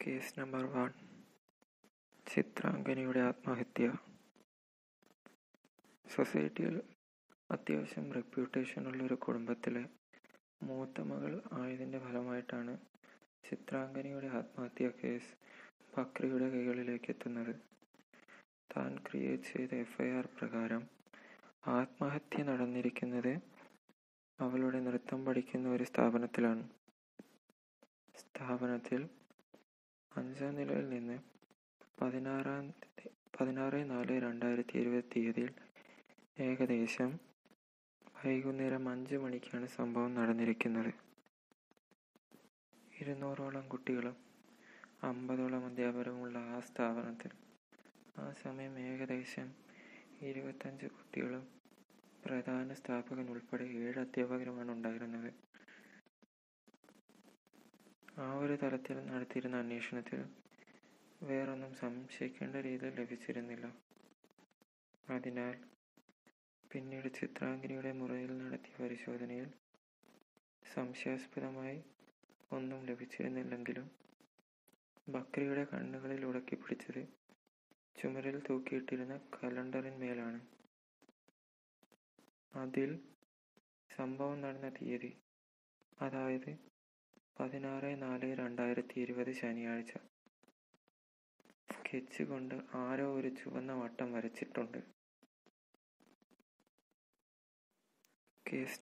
case number one ചിത്രാംഗനയുടെ ആത്മഹത്യ സൊസൈറ്റിയിൽ അത്യാവശ്യം റെപ്യൂട്ടേഷൻ ഉള്ള ഒരു കുടുംബത്തിലെ മൂത്ത മകൾ ആയതിൻ്റെ ഫലമായിട്ടാണ് ചിത്രാംഗനയുടെ ആത്മഹത്യാ കേസ് ബക്രിയുടെ കൈകളിലേക്ക് എത്തുന്നത് താൻ ക്രിയേറ്റ് ചെയ്ത എഫ് ഐ ആർ പ്രകാരം ആത്മഹത്യ നടന്നിരിക്കുന്നത് അവളുടെ നൃത്തം പഠിക്കുന്ന ഒരു സ്ഥാപനത്തിലാണ് സ്ഥാപനത്തിൽ അഞ്ചാം നിലയിൽ നിന്ന് പതിനാറാം തീയതി പതിനാറ് നാല് രണ്ടായിരത്തി ഇരുപത് തീയതിയിൽ ഏകദേശം വൈകുന്നേരം അഞ്ച് മണിക്കാണ് സംഭവം നടന്നിരിക്കുന്നത് ഇരുന്നൂറോളം കുട്ടികളും അമ്പതോളം അധ്യാപകരുമുള്ള ആ സ്ഥാപനത്തിൽ ആ സമയം ഏകദേശം ഇരുപത്തഞ്ച് കുട്ടികളും പ്രധാന സ്ഥാപകൻ ഉൾപ്പെടെ ഏഴ് അധ്യാപകരുമാണ് ഉണ്ടായിരുന്നത് ആ ഒരു തലത്തിൽ നടത്തിയിരുന്ന അന്വേഷണത്തിൽ വേറൊന്നും സംശയിക്കേണ്ട രീതിയിൽ ലഭിച്ചിരുന്നില്ല അതിനാൽ പിന്നീട് ചിത്രാംഗിനിയുടെ മുറിയിൽ നടത്തിയ പരിശോധനയിൽ സംശയാസ്പദമായി ഒന്നും ലഭിച്ചിരുന്നില്ലെങ്കിലും ബക്രിയുടെ കണ്ണുകളിൽ ഉടക്കി പിടിച്ചത് ചുമരിൽ തൂക്കിയിട്ടിരുന്ന കലണ്ടറിന്മേലാണ് അതിൽ സംഭവം നടന്ന തീയതി അതായത് പതിനാറ് നാല് രണ്ടായിരത്തി ഇരുപത് ശനിയാഴ്ച സ്കെച്ച് കൊണ്ട് ആരോ ഒരു ചുവന്ന വട്ടം വരച്ചിട്ടുണ്ട് കേസ്